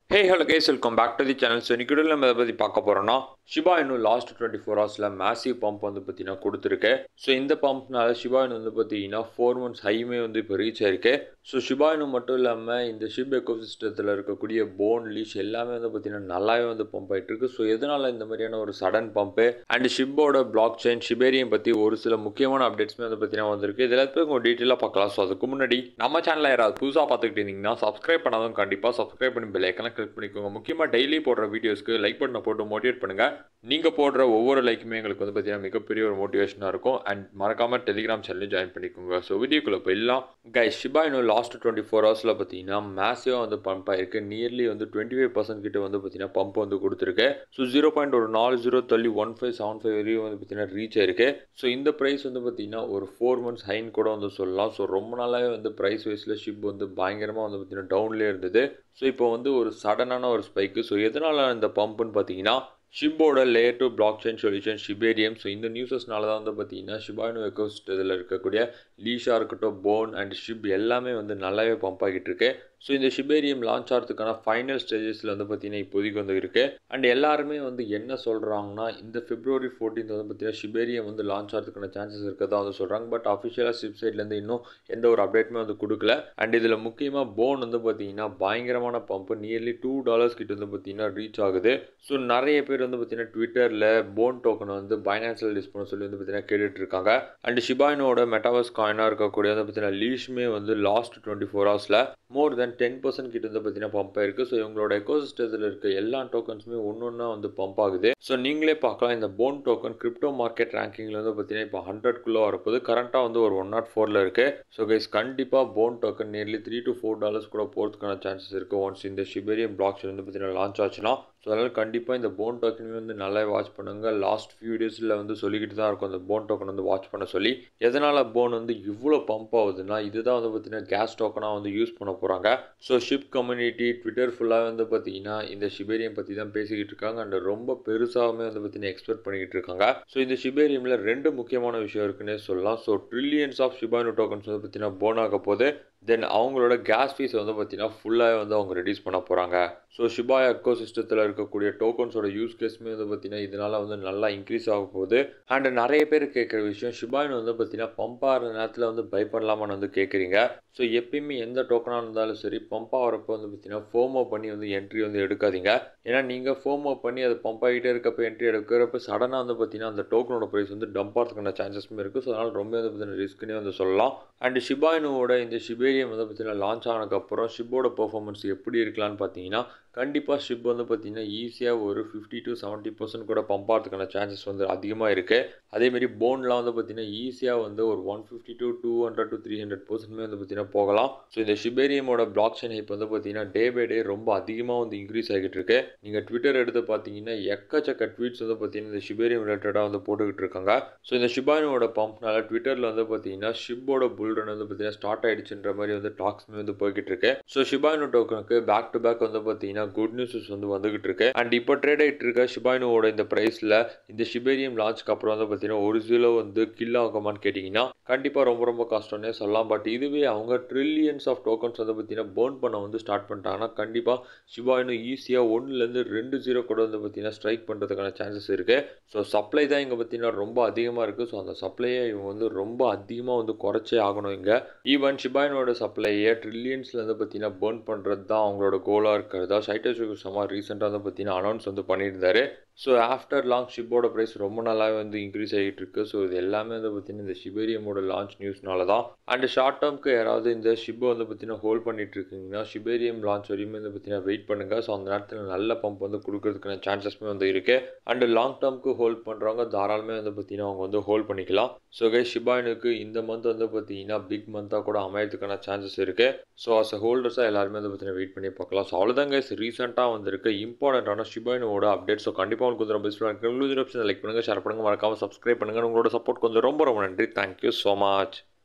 hey hello guys welcome back to the channel so இன்னைக்கு நம்ம எதை பற்றி பார்க்க போகிறோம்னா ஷிபா இன்னும் லாஸ்ட் டுவெண்ட்டி ஃபோர் ஹவர்ஸில் மேசிவ் பம்ப் வந்து பார்த்தீங்கன்னா கொடுத்துருக்கு ஸோ இந்த பம்ப்னால ஷிபா இனு வந்து பார்த்தீங்கன்னா ஃபோர் மந்த்ஸ் ஹைமே வந்து இப்போ ரீச் ஆயிருக்கு ஸோ ஷிபா இனு மட்டும் இல்லாமல் இந்த ஷிப் எக்கோ சிஸ்டத்தில் இருக்கக்கூடிய போன் லீஷ் எல்லாமே வந்து பார்த்தீங்கன்னா நல்லாவே வந்து பம்ப் ஆகிட்டு இருக்கு ஸோ எதனால் இந்த மாதிரியான ஒரு சடன் பம்ப்பு அண்ட் ஷிப்போட பிளாக் செயின் ஷிபேரியம் பற்றி ஒரு சில முக்கியமான அப்டேட்ஸுமே வந்து பார்த்தீங்கன்னா வந்திருக்கு இதில் எல்லாத்தையும் கொஞ்சம் டீட்டெயிலாக பார்க்கலாம் ஸோ அதுக்கு முன்னாடி நம்ம சேனலில் யாராவது புதுசாக பார்த்துக்கிட்டு இருந்தீங்கன்னா சப்ஸ்கிரைப் பண்ணாலும் கண்டிப்பாக சப்ஸ்கிரைப் பண்ணி பெல் ஐக்கனை கிளிக் பண்ணிக்கோங்க முக்கியமாக டெய்லி போடுற வீடியோஸ்க்கு லைக் பட்டனை போட்டு மோட்டிவேட் பண்ணுங்கள் நீங்கள் போடுற ஒவ்வொரு லைக்குமே எங்களுக்கு வந்து பார்த்தீங்கன்னா மிகப்பெரிய ஒரு மோட்டிவேஷனாக இருக்கும் அண்ட் மறக்காமல் டெலிகிராம் சேனலையும் ஜாயின் பண்ணிக்கோங்க ஸோ வீடியோக்குள்ளே போயிடலாம் கை ஷிபா இன்னும் லாஸ்ட் டுவெண்ட்டி ஃபோர் ஹவர்ஸில் பார்த்தீங்கன்னா மேசிவாக வந்து பம்ப் ஆயிருக்கு நியர்லி வந்து டுவெண்ட்டி ஃபைவ் பர்சன்ட் கிட்ட வந்து பார்த்தீங்கன்னா பம்ப் வந்து கொடுத்துருக்கு ஸோ ஜீரோ பாயிண்ட் ஒரு நாலு ஜீரோ தள்ளி ஒன் ஃபைவ் செவன் ஃபைவ் வரையும் வந்து பார்த்தீங்கன்னா ரீச் ஆயிருக்கு ஸோ இந்த ப்ரைஸ் வந்து பார்த்தீங்கன்னா ஒரு ஃபோர் மந்த்ஸ் ஹைன் கூட வந்து சொல்லலாம் ஸோ ரொம்ப நாளாகவே வந்து ப்ரைஸ் வைஸில் ஷிப் வந்து பயங்கரமாக வந்து பார்த்தீங்கன்னா டவுன்லேயே இருந்தது ஸோ இப்போ வந்து ஒரு சடனான ஒரு ஸ்பைக்கு ஸோ எதனால் இந்த பம்புன்னு பார்த்தீங்கன்னா ஷிப்போட layer two blockchain solution Shibarium so இந்த நியூஸஸ்னால தான் வந்து பார்த்தீங்கன்னா ஷிபானு எக்கோஸ்ட் இதில் இருக்கக்கூடிய லீஷா இருக்கட்டும் போன் அண்ட் ஷிப் எல்லாமே வந்து நல்லாவே பம்ப் ஆகிட்டு இருக்கு ஸோ இந்த ஷிபேரியம் லான்ச் ஆகிறதுக்கான ஃபைனல் ஸ்டேஜஸில் வந்து பார்த்தீங்கன்னா இப்போதைக்கு வந்து இருக்குது அண்ட் எல்லாருமே வந்து என்ன சொல்கிறாங்கன்னா இந்த பிப்ரவரி ஃபோர்டீன்த் வந்து பார்த்தீங்கன்னா ஷிபேரியம் வந்து லான்ச் ஆகிறதுக்கான சான்சஸ் இருக்கிறதா வந்து சொல்கிறாங்க பட் அஃபிஷியலாக ஷிப் சைட்லேருந்து இன்னும் எந்த ஒரு அப்டேட்டுமே வந்து கொடுக்கல அண்ட் இதில் முக்கியமாக போன் வந்து பார்த்தீங்கன்னா பயங்கரமான பம்ப்பு நியர்லி டூ டாலர்ஸ் கிட்ட வந்து பார்த்தீங்கன்னா ரீச் ஆகுது ஸோ நிறைய பேர் வந்து பார்த்தீங்கன்னா ட்விட்டரில் போன் டோக்கன் வந்து பைனான்சியல் லிஸ்ட் பண்ண சொல்லி வந்து பார்த்தீங்கன்னா கேட்டுட்டு இருக்காங்க அண்ட் ஷிபாயினோட மெட்டாவர்ஸ் காயினாக இருக்கக்கூடிய வந்து பார்த்தீங்கன்னா லீஷ்மே வந்து லாஸ்ட் டுவெண்ட்டி ஃபோர் ஹவர்ஸில் மோர் தென் டென் பர்சன்ட் கிட்ட வந்து பார்த்தீங்கன்னா பம்ப் ஆயிருக்கு ஸோ இவங்களோட எக்கோசிஸ்டத்தில் இருக்க எல்லா டோக்கன்ஸுமே ஒன்று ஒன்றா வந்து பம்ப் ஆகுது ஸோ நீங்களே பார்க்கலாம் இந்த போன் டோக்கன் கிரிப்டோ மார்க்கெட் ரேங்கிங்கில் வந்து பார்த்தீங்கன்னா இப்போ ஹண்ட்ரட்குள்ளே வரப்போது கரண்ட்டாக வந்து ஒரு ஒன் நாட் ஃபோரில் இருக்குது ஸோ கைஸ் கண்டிப்பாக Bone token nearly three to four dollars கூட போகிறதுக்கான சான்சஸ் இருக்குது ஒன்ஸ் இந்த ஷிபேரியம் பிளாக் செயின் வந்து பார்த்தீங்கன்னா லான்ச் ஆச்சுன்னா ஸோ அதனால் கண்டிப்பாக இந்த போன் டோக்கனுமே வந்து நல்லா வாட்ச் பண்ணுங்கள் லாஸ்ட் ஃபியூ டேஸில் வந்து சொல்லிக்கிட்டு தான் இருக்கும் அந்த போன் டோக்கன் வந்து வாட்ச் பண்ண சொல்லி எதனால் போன் வந்து இவ்வளோ பம்ப் ஆகுதுன்னா இதுதான் வந்து பார்த்தீங்கன்னா கேஸ் டோக்கனாக வந்து யூஸ் பண்ண போகிறாங்க ஸோ ஷிப் கம்யூனிட்டி ட்விட்டர் ஃபுல்லாக வந்து பார்த்தீங்கன்னா இந்த ஷிபேரியம் பற்றி தான் பேசிக்கிட்டு இருக்காங்க அண்ட் ரொம்ப பெருசாகவே வந்து பார்த்தீங்கன்னா எக்ஸ்பெக்ட் பண்ணிக்கிட்டு இருக்காங்க ஸோ இந்த ஷிபேரியமில் ரெண்டு முக்கியமான விஷயம் இருக்குன்னே சொல்லலாம் ஸோ ட்ரில்லியன்ஸ் ஆஃப் ஷிபானு டோக்கன்ஸ் வந்து பார்த்தீங்கன்னா போன் ஆக போது தென் அவங்களோட கேஸ் ஃபீஸ் வந்து பார்த்தீங்கன்னா ஃபுல்லாக வந்து அவங்க ரெடியூஸ் பண்ண போகிறாங்க ஸோ ஷிபா எக்கோ சிஸ்டத்தில் இருக்கக்கூடிய டோக்கன்ஸோட யூஸ் கேஸுமே வந்து பார்த்தீங்கன்னா இதனால் வந்து நல்லா இன்க்ரீஸ் ஆக போகுது அண்ட் நிறைய பேர் கேட்குற விஷயம் ஷிபாயின் வந்து பார்த்தீங்கன்னா பம்ப் ஆகிற நேரத்தில் வந்து பயப்படலாமான்னு வந்து கேட்குறீங்க ஸோ எப்பயுமே எந்த டோக்கனாக இருந்தாலும் சரி பம்ப் ஆகிறப்போ வந்து பார்த்தீங்கன்னா ஃபோமோ பண்ணி வந்து என்ட்ரி வந்து எடுக்காதீங்க ஏன்னா நீங்கள் ஃபோமோ பண்ணி அது பம்ப் ஆகிட்டே இருக்கப்போ என்ட்ரி எடுக்கிறப்ப சடனாக வந்து பார்த்தீங்கன்னா அந்த டோக்கனோட ப்ரைஸ் வந்து டம்ப் ஆகிறதுக்கான சான்சஸுமே இருக்குது ஸோ அதனால் ரொம்ப வந்து பார்த்தீங்கன்னா ரிஸ்க்குன்னே வந்து சொல்லலாம் அண்ட் ஷிபாயினோட இந்த ஷிபேரியம் வந்து பார்த்தீங்கன்னா லான்ச் ஆனதுக்கப்புறம் ஷிப்போட பெர்ஃபார்மன்ஸ் எப்படி இருக்கலான்னு பார்த்தீங்கன்னா கண்டிப்பாக ஷிப் வந்து பார்த்தீங்கன்னா ஈஸியாக ஒரு ஃபிஃப்டி டு செவன்ட்டி பர்சன்ட் கூட பம்ப் ஆகிறதுக்கான சான்சஸ் வந்து அதிகமாக இருக்குது அதேமாரி போன்லாம் வந்து பார்த்தீங்கன்னா ஈஸியாக வந்து ஒரு one fifty to two hundred to three hundred பர்சன்ட்மே வந்து பார்த்தீங்கன்னா போகலாம் ஸோ இந்த ஷிபேரியமோட பிளாக் செயின் ஹைப் வந்து பார்த்தீங்கன்னா டே பை டே ரொம்ப அதிகமாக வந்து இன்க்ரீஸ் ஆகிட்டு இருக்கு நீங்கள் ட்விட்டர் எடுத்து பார்த்தீங்கன்னா எக்கச்சக்க ட்வீட்ஸ் வந்து பார்த்தீங்கன்னா இந்த ஷிபேரியம் ரிலேட்டடாக வந்து போட்டுக்கிட்டு இருக்காங்க ஸோ இந்த ஷிபானியோட பம்ப்னால ட்விட்டரில் வந்து பார்த்தீங்கன்னா ஷிப்போட புல்ரன் வந்து பார்த்தீங்கன்னா ஸ்டார்ட் ஆயிடுச்சுன்ற மாதிரி வந்து டாக்ஸ்மே வந்து போய்கிட்டு இருக்கு ஸோ ஷிபானு டோக்கனுக்கு பேக் டு பேக் வந்து பார்த்தீங்கன்னா குட் நியூஸஸ் வந்து வந்துகிட்டு இருக்கு அண்ட் இப்போ ட்ரேட் ஆகிட்டு இருக்க ஷிபாயினோட இந்த ப்ரைஸில் இந்த ஷிபேரியம் லான்ச்க்கு அப்புறம் வந்து பார்த்தீங்கன்னா ஒரு ஜீரோ வந்து கில் ஆகுமான்னு கேட்டிங்கன்னா கண்டிப்பாக ரொம்ப ரொம்ப கஷ்டம்னே சொல்லலாம் பட் இதுவே அவங்க ட்ரில்லியன்ஸ் ஆஃப் டோக்கன்ஸ் வந்து பார்த்தீங்கன்னா பேர்ன் பண்ண வந்து ஸ்டார்ட் பண்ணிட்டாங்கன்னா கண்டிப்பாக ஷிபாயினு ஈஸியாக ஒன்றுலேருந்து ரெண்டு ஜீரோ கூட வந்து பார்த்தீங்கன்னா ஸ்ட்ரைக் பண்ணுறதுக்கான சான்சஸ் இருக்குது ஸோ சப்ளை தான் இங்கே பார்த்தீங்கன்னா ரொம்ப அதிகமாக இருக்குது ஸோ அந்த சப்ளையை இவங்க வந்து ரொம்ப அதிகமாக வந்து குறைச்சே ஆகணும் இங்கே ஈவன் ஷிபாயினோட சப்ளையை ட்ரில்லியன்ஸில் வந்து பார்த்தீங்கன்னா பேர்ன் பண்ணுறது தான் அவங்களோட கோலாக இருக்கிறதா சைட்டஸ் சும்மா ரீசெண்டாக வந்து பார்த்தீங்கன்னா அனௌன்ஸ் வந்து பண்ணியிருந்தாரு ஸோ ஆஃப்டர் லான்ச் ஷிப்போட ப்ரைஸ் ரொம்ப நல்லாவே வந்து இன்க்ரீஸ் ஆகிட்டு இருக்கு ஸோ இது எல்லாமே வந்து பார்த்தீங்கன்னா இந்த ஷிபேரியமோட லான்ச் நியூஸ்னால தான் அண்ட் ஷார்ட் டேர்ம்க்கு யாராவது இந்த ஷிப்பை வந்து பார்த்தீங்கன்னா ஹோல்ட் பண்ணிட்டு இருக்கீங்கன்னா ஷிபேரியம் லான்ச் வரையுமே வந்து பார்த்தீங்கன்னா வெயிட் பண்ணுங்கள் ஸோ அந்த நேரத்தில் நல்ல பம்ப் வந்து கொடுக்கறதுக்கான சான்சஸ்மே வந்து இருக்குது அண்ட் லாங் டேர்ம்க்கு ஹோல்ட் பண்ணுறவங்க தாராளமே வந்து பார்த்தீங்கன்னா அவங்க வந்து ஹோல்ட் பண்ணிக்கலாம் ஸோ கை ஷிபாயினுக்கு இந்த மந்த் வந்து பார்த்தீங்கன்னா பிக் மந்த்தாக கூட அமையறதுக்கான சான்சஸ் இருக்குது ஸோ அஸ் அ ஹோல்டர்ஸாக எல்லாருமே வந்து பார்த்தீங்கன்னா வெயிட் பண்ணி பார்க்கலாம் ஸோ அவ்வளோதான் கைஸ் ரீசெண்டாக வந்திருக்க இம்பார்ட்டண்ட்டான ஷிபாயினோட அப்டேட் ஸோ கண்டிப்பாக உங்களுக்கு கொஞ்சம் ரொம்ப யூஸ்ஃபுல்லாக இருக்குது உங்களுக்கு லைக் பண்ணுங்கள் ஷேர் பண்ணுங்கள் மறக்காமல் சப்ஸ்கிரைப் பண்ணுங்கள் உங்களோட சப்போர்ட் கொஞ்சம் ரொம்ப ரொம்ப நன்றி தேங்க்யூ ஸோ மச்